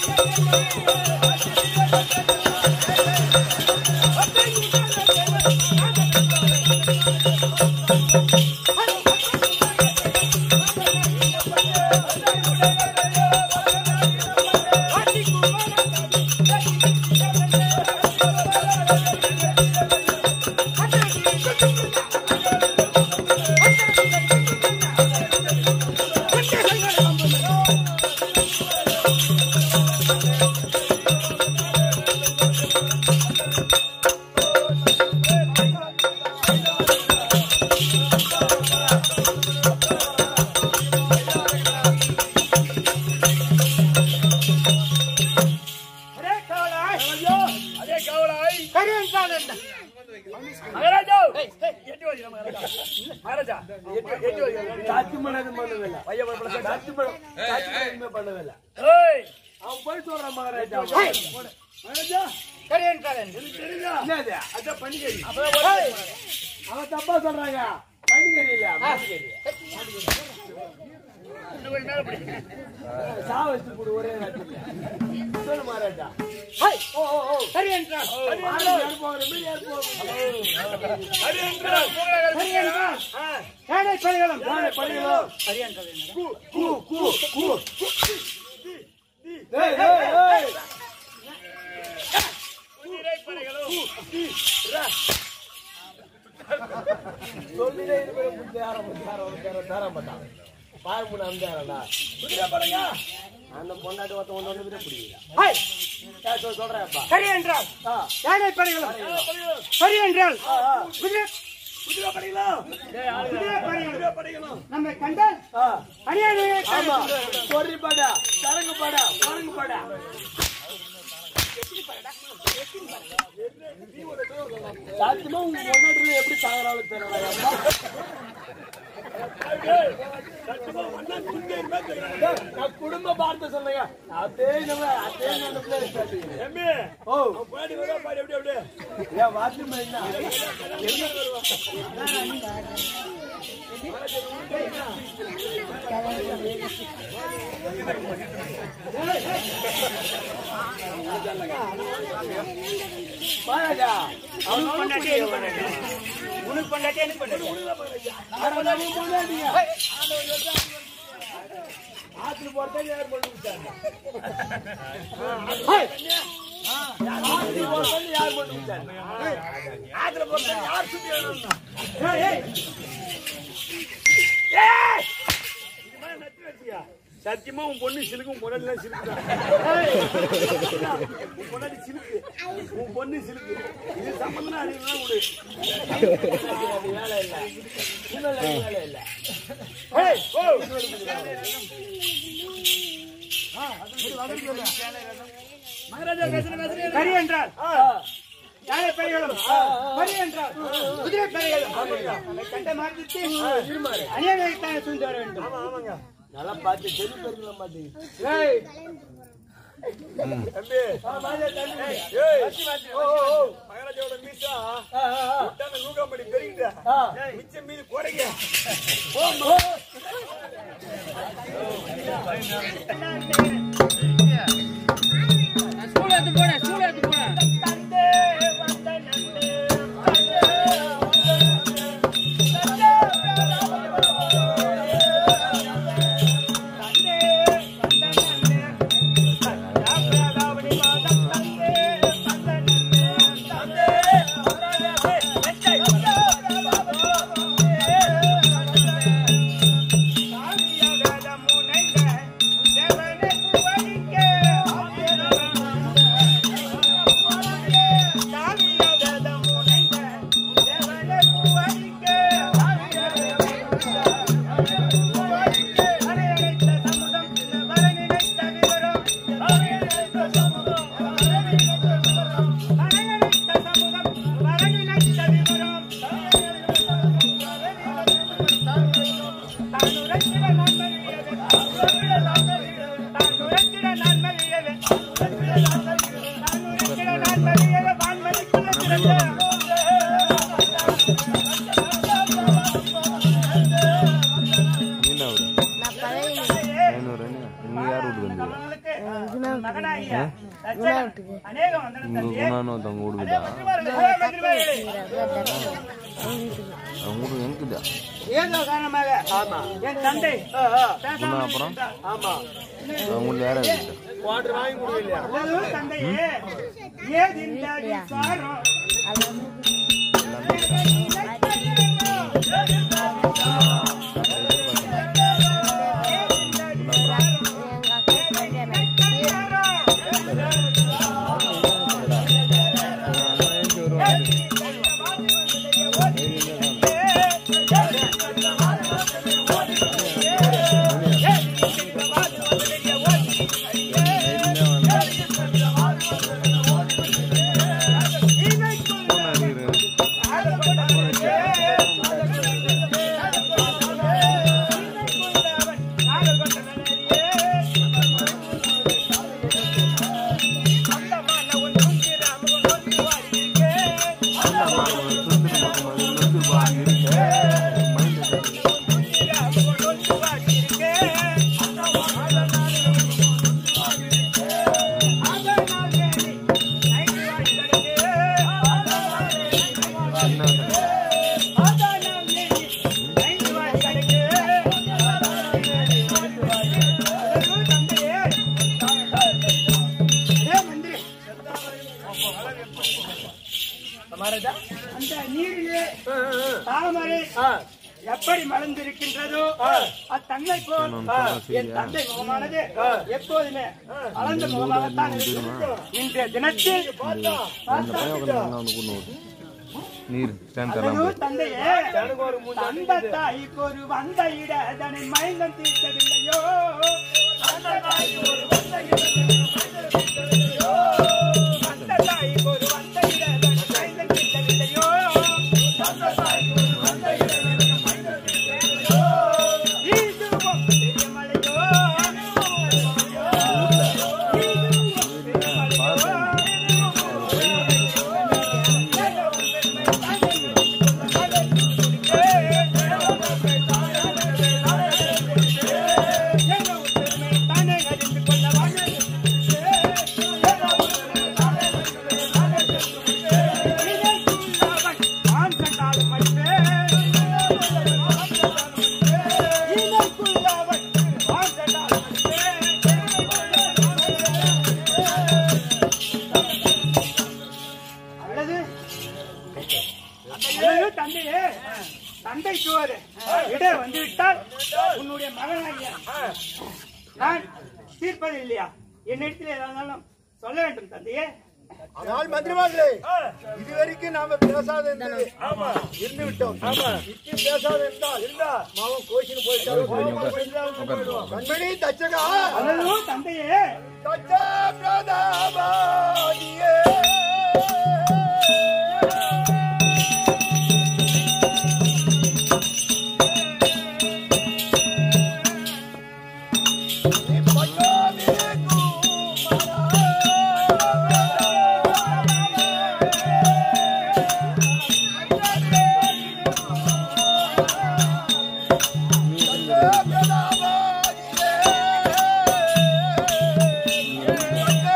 Array காவலாய் ஐயோ அதே கவலாய் கரு என்றால் என்ன மகாராஜா எட்டு வரி மகாராஜா மகாராஜா எட்டு எட்டு வரி சாட்சி பண்ணது பண்ணதில்ல பையன் வரப்பட சாட்சி பண்ண சாட்சி பண்ண எதுவுமே பண்ணதில்ல ஏய் அவன் போய் சொல்றான் மகாராஜா ஹேய், மகாராஜா கரு என்றால் என்ன தெரியுதா என்னது அதான் பண்டிகை ஹேய், அவன் தப்பா சொல்றாங்க பண்டிகை இல்ல சா வச்சு கொடு ஒரே நேரத்துல சொல்லு மகாராஜா ஹேய், ஓ ஓ ஓ கரு என்றால் மகாராஜா யார் போகிறது யார் போகிறது அது என்றால் கரு என்றால் யானை படைகளும் யானை படைகளும். கரு என்றால் என்ன கூ கூ கூ கூ ஏய் ஏய் ஏய் குதிரை படைகளும் சொல்லிட்டே இருக்கிற புத்தி ஆரம்பிச்சு ஆரம்பிச்சு தரமாட்டான் பாய் முன்ன அந்தாரடா புரியா பாருங்க அந்த பொண்டாட்டி ஒருத்தன் ஒன்று ஒன்று பிடிக்கல ஹேய், ஏன் சொல் சொல்றேன்ப்பா கரு என்றால் ஆ யானை படைகளும் கரு என்றால் ஆ ஆ குதிரை புதிய படிக்கலாம் குதிரை படைகளும் படிக்கணும் நம்மை கண்டால் ஆ அணியானையை ஆமா சொறி படா சரங்கு படா சரங்கு படா சாத்தியமா உங்க முன்னாடி எப்படி சாகுறாலும் தெரியல நான் குடும்ப பார்த்து சொன்னீங்க அதே நம்ம அதே நினைப்புல எம்மி ஓ முன்னாடி வரா பாரு எப்படி எப்படி ஏன் வாத்தியமா என்ன பாராஜா உனக்கு பொண்டாட்டி எனக்கு பொண்டாட்டி உனக்கு பொண்டாட்டி எனக்கு பொண்டாட்டி அவன் முன்னாடியா ஆத்துல போறதே யார் பண்ணி விட்டாங்க ஹேய், ஆத்துல போறதே யார் பண்ணி விட்டாங்க ஆத்துல போறது யார் சுத்தி வரணும்னா ஹேய், ஹேய். இது மாதிரி நச்சு வச்சியா சத்தியமா உன் பொண்ணு சிலுக்கு உன் பொண்ணு சிலுக்கு தான் உன் பொண்ணாடி சிலுக்கு உன் பொண்ணு சிலுக்கு இது சம்பந்தம் அதிகமா விடு அது வேலை இல்ல இன்னும் வேலை இல்ல ஹேய், ஓ மகாராஜா பேசுற பேசுற கரி என்றால் யானை படைகளும் கரி என்றால் குதிரை படைகளும் நம்மை கண்ட மார்க்கத்தை அணியானையை சூழ்ந்து வர வேண்டும் ஆமாங்க நல்லா பார்த்து செடி பெருக்கலாம் மாட்டேங்குது ஹேய், தம்பி ஏய் ஓ ஓ ஓ மகாராஜாவோட மீசா விட்டான நூகாம்படி பெருகிட்ட மிச்சம் மீது குறைங்க ஸ்கூல் எடுத்து போட ஸ்கூல் எடுத்து போட தேவனே மகனாகிய தச்சகன் அநேகம் வந்தனம் தந்தையே குணான்னு ஒருத்தவங்க அதே கொடுக்குதா மந்திரிமார்களே, அதே மந்திரிமார்களே. அவங்க வீட்டுக்கு எனக்குதா ஏதோ காரணமாக என் தந்தை பேசாமல் அப்புறம்? இருந்தார். ஆமா அவங்க வீட்டுல யாரும் இருக்குது குவார்டர் வாங்கி கொடுக்கலையா அல்லது தந்தையே ஏதிந்த விசாரம் அந்த நீரிலே தாமரை எப்படி மலர்ந்திருக்கின்றதோ அத்தன்மை போல் என் தந்தை முகமானது எப்போதுமே வளர்ந்த முகமாகத்தான் இருக்கும் இன்றைய தினத்தில் அந்த பையன் உட்காந்து வந்து கொண்டு வருது நீர் ஸ்டாண்ட் எல்லாம் அதனோ தந்தையே தந்த தாய்க்கு ஒரு வந்த இட அதனை மைந்தம் தீர்க்கவில்லையோ அந்த தாய்க்கு ஒரு வந்த இட அந்த தாய்க்கு ஒரு வந்த இட அதனை மைந்தம் தீர்க்கவில்லையோ அந்த தாய்க்கு ஒரு வந்த இட அதனை மைந்தம் தீர்க்கவில்லையோ இதுவும் பெரிய மலையோ அல்லது அல்லது தந்தையே தந்தை சுவர் இட வந்துவிட்டால் உன்னுடைய மகனாகிய நான் தீர்ப்பது இல்லையா என்னிடத்தில் ஏதா இருந்தாலும் சொல்ல வேண்டும் தந்தையே ஆனால் மந்திரிமார்களே இதுவரைக்கும் நாம பேசாத இருந்தது ஆமா இருந்து விட்டோம் ஆமா இப்படி பேசாத இருந்தால் இருந்தா மாவன் கோஷின்னு போயிட்டாலும் கண்மணி தச்சகா அல்லது தந்தையே தச்ச பிரதாபாதியே பிரதாபாதியே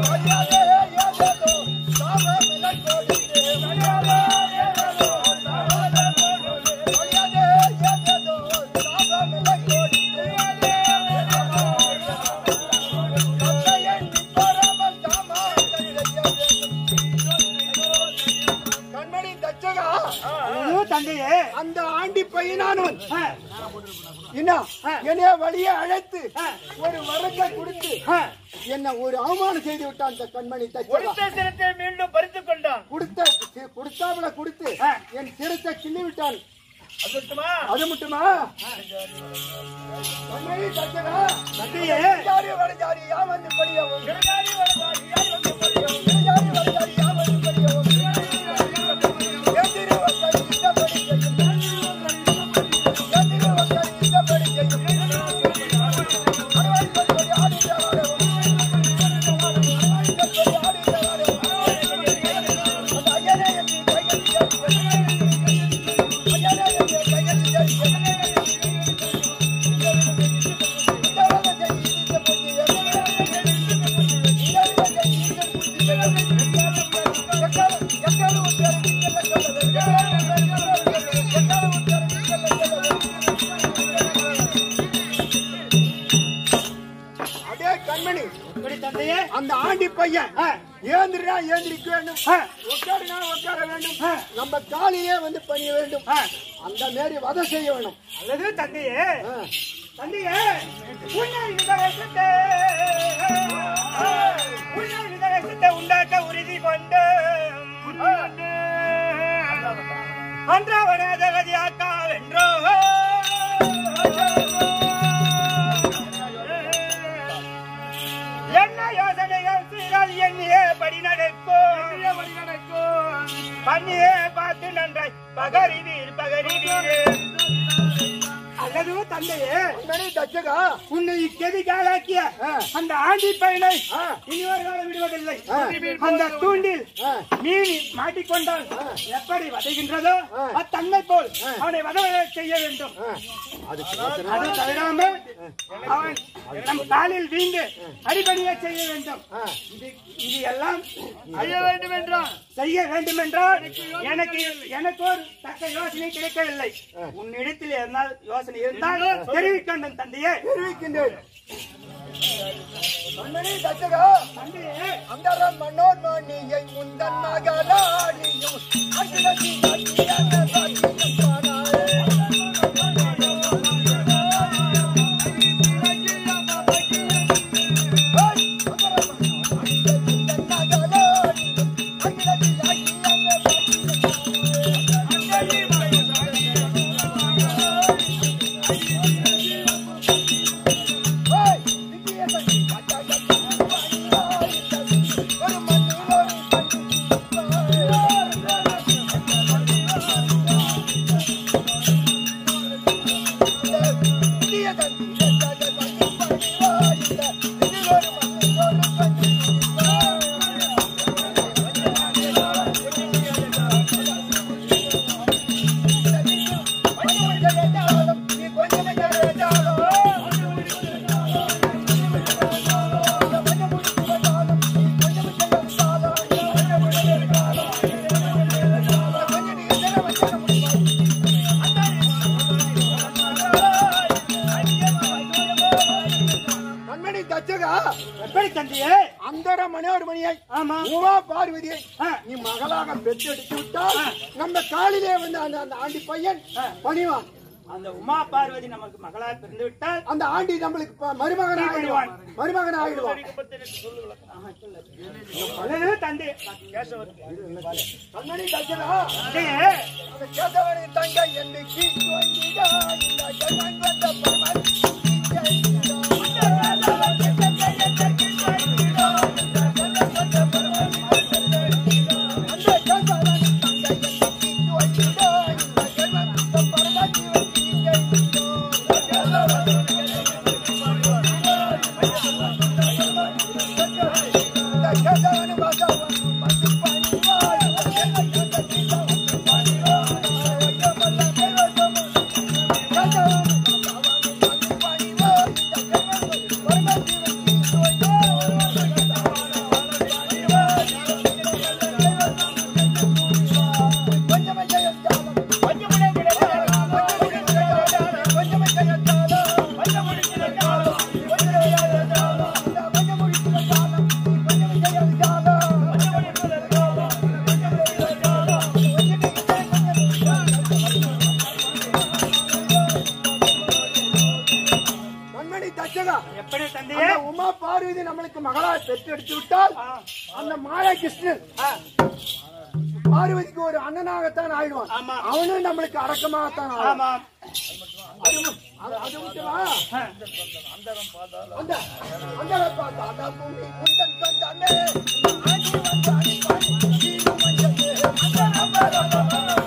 கண்மணி தச்சகா ஐயோ, தந்தையே அந்த ஆண்டி பையனானவன் ஆ, என்ன என்னைய வழியே அழைத்து ஆ. ஒரு வரத்தை கொடுத்து ஆ, என்ன ஒரு அவமானம் செய்து விட்டான் அந்த கண்மணி தச்சகா கொடுத்த சிரத்தை மீண்டும் பறித்துக் கொண்டான் கொடுத்த கொடுத்தாப்புல கொடுத்து ஆ. என் சிரத்தை கிள்ளி விட்டான் அது மட்டுமா அது மட்டுமா கண்மணி தச்சகா தந்தையே ஜாரி வடஜாரி யாவந்து படியவும் சிறுகாரி வருவாய், யார் வந்து பறியும்? ஜாரி வடஜாரி யாவந்து படியவும் எதிரி வந்தாரி இஷ்டப்படி செய்யும் எதிரி வந்தாரி இஷ்டப்படி செய்யும் அறுவாய் கல்வடி ஆடி ஆடவும் அறுவாய் கல்வடி ஆடி ஆடவும் அந்த ஐயனே என்று கைகட்டி ஐயனே என்று கைகட்டி அடே கண்மணி இப்படி தந்தையே அந்த ஆண்டி பையன் ஏந்திரா ஏந்திரிக்க வேண்டும் ஆ, உட்காருனா உட்கார வேண்டும் ஆ. நம்ம காலிலே வந்து பணிய வேண்டும் ஆ, அந்த மாரி வதை செய்ய வேணும் அல்லது தந்தையே ஆ. தந்தையே உன்னை விதவேசத்தை உன்னை விதவேசத்தை உண்டாக்க உறுதி கொண்டு அன்றவனே ஜெகதியாக்கா வென்றோ என்ன யோசனைகள் செய்தால் எண்ணியே படி நடக்கும் பண்ணியே பார்த்து நன்றாய் பகரிவீர் பகரிவீர் அல்லது தந்தையே கண்மணி தச்சகா உன்னை கெதி காலாக்கிய ஆ. அந்த ஆண்டி பையனை ஆ. இனிவரை காலம் விடுவதில்லை ஆ. அந்த தூண்டில் ஆ. மீன் மாட்டிக்கொண்டால் எப்படி வதைகின்றதோ ஆ. அத்தன்மை போல் ஆ. அவனை வத செய்ய வேண்டும் ஆ. அதுக்கு அது தவிராமல் அவன் நம் காலில் வீண்டு அடிபடியே செய்ய வேண்டும் ஆ. இது இது எல்லாம் செய்ய வேண்டும் என்றான் செய்ய வேண்டும் என்றால் எனக்கு எனக்கு ஒரு தக்க யோசனை கிடைக்கவில்லை உன்னிடத்தில் இருந்தால் யோசனை இருந்தால் தெரிவிக்க வேண்டும் தந்தையே தெரிவிக்கின்றேன் கண்மணி தச்சகா தந்தையே அந்த மன்னோர் மணியை முந்தன் மகளாடியும் அகிலத்தி அகிலந்த சத்தியம் பாடாயே. ஏய், அந்தர மன்னோர் மணியை முந்தன் மகளாடியும் அகிலத்தி அகிலந்த சத்தியம் ஏய், இந்திய சக்தி பச்சாயத்தா ஒரு மண்ணில் ஒரு இந்திய சக்தி கண்மணி தச்சகா எப்படி தந்தையே அந்தர மனோர் மணியை ஆமா உமா பார்வதியை ஆ. நீ மகளாக பெற்றெடுத்து விட்டால் நம்ம காலிலே வந்து அந்த அந்த ஆண்டி பையன் பணிவான் அந்த உமா பார்வதி நமக்கு மகளாக பிறந்து விட்டால் அந்த ஆண்டி நம்மளுக்கு ப- மருமகன் ஆகிடுவான் மருமகன் ஆகிடுவான் அல்லது தந்தை கண்மணி தச்சகா தந்தையே அந்த கேசவனின் தங்கை என்று கீழ்த்து வந்திடா, இந்த ஜெகன் வந்த பரமன் அந்த கேசவனின் தங்கை என்று கீழ்த்து வந்திடா, இந்த ஜெகன் வந்த பரமன் இந்த கேசவன் பகவான் வந்து பணிவாய் பெற்றெடுத்து விட்டால் ஆ. அந்த மாயா கிருஷ்ணன் ஆ, பார்வதிக்கு ஒரு அண்ணனாகத்தான் ஆயிடுவான் ஆமா. அவனும் நம்மளுக்கு அடக்கமாகத்தான் ஆவான். ஆமா அது அது- அது விட்டுவா ஆ. அந்த அந்த பார்த்தா அந்த பூமி குந்தன் தந்தானே ஆடி வந்து ஆடி பாடி தீரும் மஞ்சளே. அந்த நம்பர் அந்த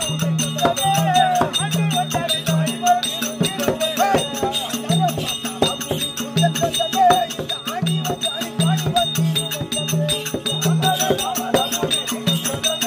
ஆடி வந்து ஆடி பாடி தீரும் மஞ்சளே. அந்த பார்த்தா அந்த பூமி குந்தன் தந்தானே இந்த ஆடி வந்து ஆடி பாடி வந்து தீரும் மஞ்சளே. அந்த நம்பர் அந்த பூமி குந்தன்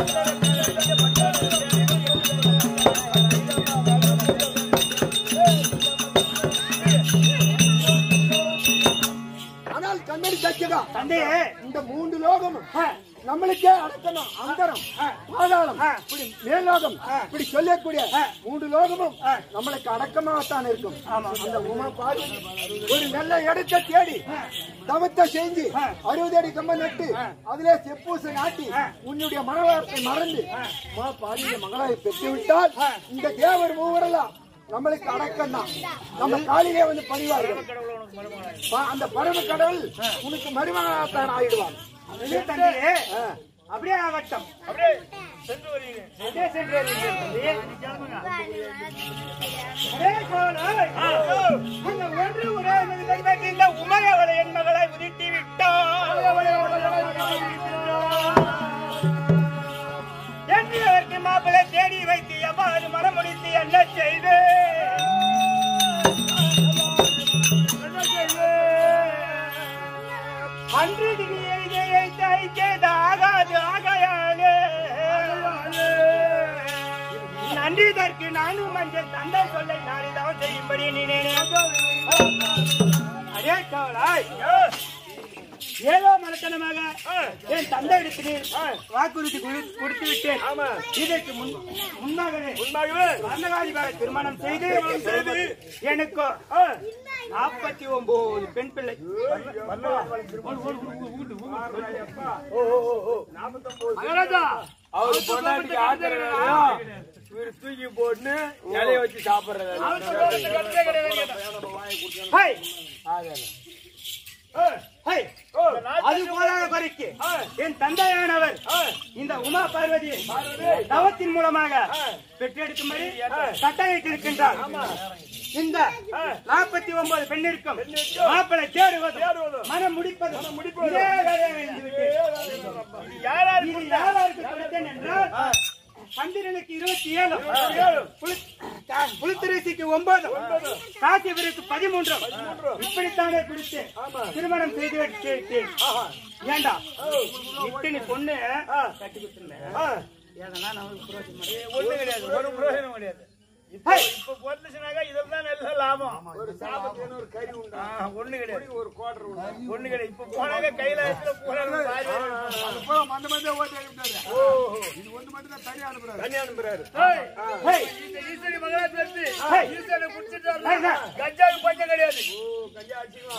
ஆனால் கண்ணடி தச்சதா தந்தையே இந்த மூன்று லோகமும் ஆ, நம்மளுக்கே அடக்கணும் அந்தரம் ஆ. பாதாளம் ஆ. இப்படி மேலோகம் ஆ. இப்படி சொல்லக்கூடிய ஆ. மூன்று லோகமும் ஆ. நம்மளுக்கு அடக்கமாகத்தான் இருக்கும் ஆமா. அந்த உமா பாடி ஒரு நல்ல இடத்தை தேடி தவத்தை செஞ்சு ஆ. அறுபது அடி கம்பம் நட்டு அதிலே செப்பூசை நாட்டி ஆ. உன்னுடைய மனவாரத்தை மறந்து மா பாடி இந்த மகளாய் பெற்று விட்டால் ஆ. இந்த தேவர் மூவரெல்லாம் நம்மளுக்கு அடக்கம் தான் நம்ம காலிலே வந்து பணிவார்கள் ப- அந்த பரம கடவுள் உனக்கு மருமகனாகத்தான் ஆயிடுவான் இது தந்தையே ஆ. அப்படியே ஆகட்டும் அப்படியே சென்று வருகிறேன் அப்படியே சென்று வருகிறேன் தந்தையே. அதே போல, அந்த ஒன்று உரை என்பது பெருமைக்கு இந்த உமையவளை என் மகளை உதிர்த்தி விட்டார் என்று அதற்கு மாப்பிள்ளை தேடி வைத்து எவ்வாறு மரம் முடித்து என்ன செய்து என்ன செய்து? அன்று திணியை ஜெயித்து ஐக்கியது ஆகாது ஆகையாலே நன்றி தற்கு நானும் மஞ்சள் தந்தை சொல்லை நாளிதான் செய்யும்படி நினைனேன் அதே கவலாய் ஏதோ மனத்தனமாக என் தந்தை இடத்தில் வாக்குறுதி கொடு- கொடுத்து விட்டேன் இதற்கு முன் முன்னாகவே உண்மையாகவே வர்ணகாதிபாக திருமணம் செய்து செய்து எனக்கு நாற்பத்தி ஒன்பது பெண் பிள்ளை மகாராஜா அவர் பொண்டாட்டிக்கு ஆத்திரம் இவர் தூக்கி போட்டு இலைய வச்சு சாப்பிடுறது ஹை. ஹை. அது போதாத குறைக்கு என் தந்தையானவர் இந்த உமா பார்வதியை தவத்தின் மூலமாக பெற்றெடுக்கும்படி கட்டளையிட்டிருக்கின்றார் இந்த நாற்பத்தி ஒன்பது பெண்ணிற்கும் மாப்பிளை தேடுவதும் மனம் முடிப்பதும் இதே வேலையாக இருந்துவிட்டேன். இது யாராருக்கு கொடுத்தேன் என்றால் சந்திரனுக்கு இருபத்தி ஏழு புலித்திரசிக்கு ஒன்பது காசிபுருக்கு பதிமூன்றும் இப்படித்தானே பிடித்து திருமணம் செய்து வைத்தேன் ஏண்டா இத்தனை பொண்ணு கட்டி கொடுத்துருந்தேன் ஏதனா நமக்கு புரோஜனம் ஒண்ணு கிடையாது ஒரு பிரயோஜனம் கிடையாது இப்போ இப்போ பொருந்துச்சுனாக்கா இதெல்லாம் நல்ல லாபம் ஒரு சாபத்துக்கு ஒரு கறி உண்டு ஒண்ணு கிடையாது ஒரு கோட்டர் உண்டு ஒண்ணு கிடையாது இப்போ போனாக்க கையில போனாலும் அந்த மாதிரி ஓட்டி அனுப்பிட்டாரு ஓஹோ இது ஒன்று மட்டும் தான் தனியாக அனுப்புறாரு தண்ணி அனுப்புறாரு ஹே இந்த ஈஸ்வரி மகளா தெரிஞ்சு ஹே. ஈஸ்வரி குடிச்சிட்டு ஹே, ஹே. கஞ்சாவுக்கு பஞ்சம் கிடையாது கஞ்சா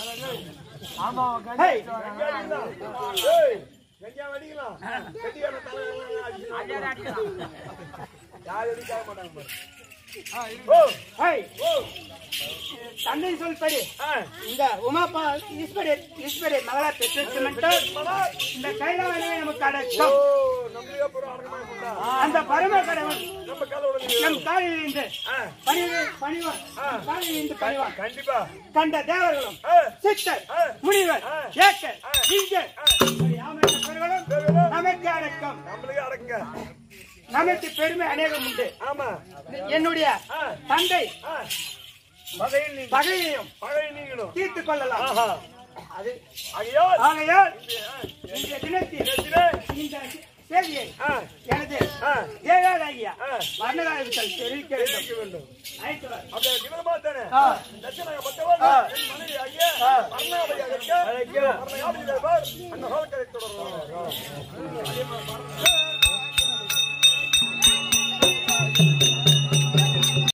ஹே அடிக்கலாம் ஏய், கஞ்சா அடிக்கலாம் கட்டியான தலை அடிக்கலாம் யாரும் அடிக்காம மாட்டாங்க பாரு. ஓ ஹே தந்தை சொல்படி ஆ இந்த உமாப்பா ஈஸ்வரி ஈஸ்வரி மகளா பெற்றிருக்கு மட்டும் இந்த கைலாவனை நமக்கு ஓ அடக்கம் நம்மளுக்கே அப்புறம் அடக்கமா கொண்டா அந்த பரம கடவுள் நம்ம காலோட நம் காலில் இருந்து ஆ பணிவு பணிவான் காலில் இருந்து பணிவான் கண்டிப்பா கண்ட தேவர்களும் ஆ சித்தர் ஆ. முனிவர் ஆ. ஏக்கர் இங்கர் யாவரும் நமக்கு அடக்கம் நம்மளுக்கே அடக்குங்க நமக்கு பெருமை அநேகம் உண்டு ஆமா என்னுடைய ஆ. தந்தை ஆ பகையில் நீங்க பகையையும் பகை நீங்களும் தீர்த்துக் கொள்ளலாம் ஆஹா அது ஆகையால் ஆகையால் இந்த தினத்தில் தினத்திலே, இந்த செய்தியை ஆ எனது ஆ தேவாலயா ஆ. வர்ணகாரர்கள் தெரிவிக்க வேண்டும் தெரிவிக்க வேண்டும் அழைத்து வா. அப்படியே தினமா தானே ஆ. தட்சணாக பட்டவன் என் மனைவி ஐயா பர்ணாபதி அழைக்க பர்ணகாபதி தேவர் அந்த ஹோல்கரை தொடர்வார்